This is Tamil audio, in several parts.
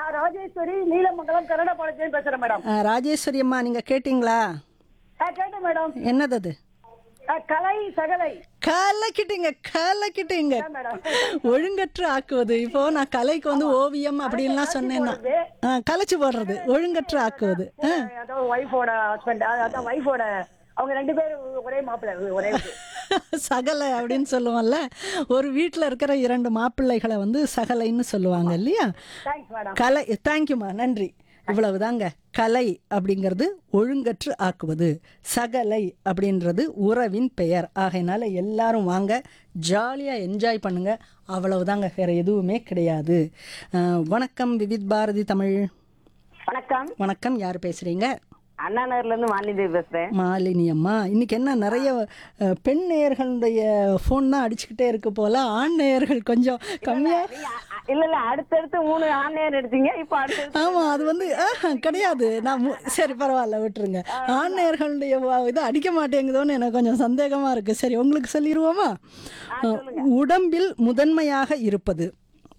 நான் ராஜேஸ்வரி நீலமங்கலம் கன்னட பாளையத்துல பேசுறேன் மேடம் ஆ, ராஜேஸ்வரி அம்மா நீங்க கேட்டீங்களா ஆ, கேட்டேன் மேடம் என்னது அது ஆ, கலை சகலை கலக்கிட்டீங்க கலக்கிட்டீங்க மேடம் ஒழுங்கற்று ஆக்குவது இப்போ நான் கலைக்கு வந்து ஓவியம் அப்படின்லாம் சொன்னேன்னா ஆ, கலைச்சு போடுறது ஒழுங்கற்று ஆக்குவது ஆ, அதான் ஒய்ஃபோட ஹஸ்பண்ட் அதான் ஒய்ஃபோட அவங்க ரெண்டு பேரும் ஒரே மாப்பிள்ளை ஒரே இது. சகலை அப்படின்னு சொல்லுவோம்ல ஒரு வீட்டில் இருக்கிற இரண்டு மாப்பிள்ளைகளை வந்து சகலைன்னு சொல்லுவாங்க இல்லையா தேங்க்ஸ் மேடம் கலை தேங்க்யூம்மா நன்றி இவ்வளவுதாங்க கலை அப்படிங்கிறது ஒழுங்கற்று ஆக்குவது சகலை அப்படின்றது உறவின் பெயர் ஆகையினால எல்லாரும் வாங்க ஜாலியாக என்ஜாய் பண்ணுங்க அவ்வளவுதாங்க வேற எதுவுமே கிடையாது அஹ், வணக்கம் விவித் பாரதி தமிழ் வணக்கம் வணக்கம் யார் பேசுறீங்க அண்ணா நகர்ல இருந்து மாலிதேவி பேசுறேன் மாலினி அம்மா இன்னைக்கு என்ன நிறைய அஹ், பெண் நேயர்களுடைய ஃபோன் தான் அடிச்சுக்கிட்டே இருக்கு போல ஆண் நேயர்கள் கொஞ்சம் கம்மியா நீங்க அ- அ- இல்ல இல்ல அடுத்தடுத்து மூணு ஆன்லைன் எடுத்தீங்க இப்ப அடுத்தடுத்து ஆமா அது வந்து ஆஹா, கிடையாது நான் மு- சரி பரவாயில்ல விட்டுருங்க ஆண் நேயர்களுடைய வ- இது அடிக்க மாட்டேங்குதோன்னு எனக்கு கொஞ்சம் சந்தேகமா இருக்கு சரி உங்களுக்கு சொல்லிடுவோமா உடம்பில் முதன்மையாக இருப்பது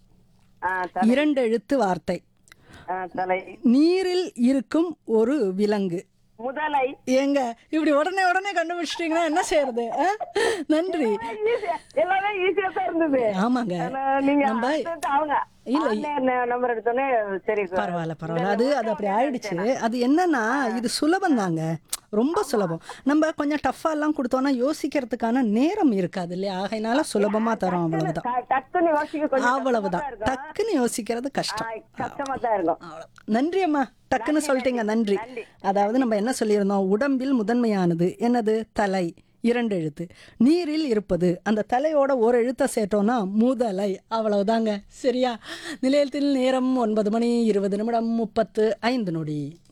ஆ, த- இரண்டு எழுத்து வார்த்தை ஆ, தலை நீரில் இருக்கும் ஒரு விலங்கு முதலை ஏங்க இப்படி உடனே உடனே கண்டுபிடிச்சிட்டீங்கன்னா என்ன செய்யறது ஆ? நன்றி Easy- எல்லாமே ஈஸியா தான் இருந்தது ஆமாங்க ஆனா, நீங்க நம்ம அடுத்தடுத்து அவங்க இல்ல. நம்பர் எடுத்தோன்னே சரி பரவாயில்ல பரவாயில்ல அது அது அப்படி ஆயிடுச்சு அது என்னன்னா இது சுலபம் தாங்க ரொம்ப சுலபம் நம்ம கொஞ்சம் டஃப்பா எல்லாம் கொடுத்தோம்னா யோசிக்கிறதுக்கான நேரம் இருக்காது இல்லையா ஆகையினால சுலபமா தரோம் அவ்வளவுதான் ட- டக்குன்னு யோசிக்க கொஞ்சம் அவ்வளவுதான் கஷ்டமா தான் இருக்கும். டக்குன்னு யோசிக்கிறது கஷ்டம் ஆ, கஷ்டமா தான் இருக்கும் அவ்வளவு. நன்றி அம்மா டக்குன்னு சொல்லிட்டீங்க நன்றி அதாவது நம்ம என்ன சொல்லியிருந்தோம் உடம்பில் முதன்மையானது என்னது தலை இரண்டு எழுத்து நீரில் இருப்பது அந்த தலையோட ஒரு எழுத்தை சேர்த்தோம்னா முதலை அவ்வளவுதாங்க சரியா நிலையத்தில் நேரம் ஒன்பது மணி இருபது நிமிடம் முப்பத்து ஐந்து நொடி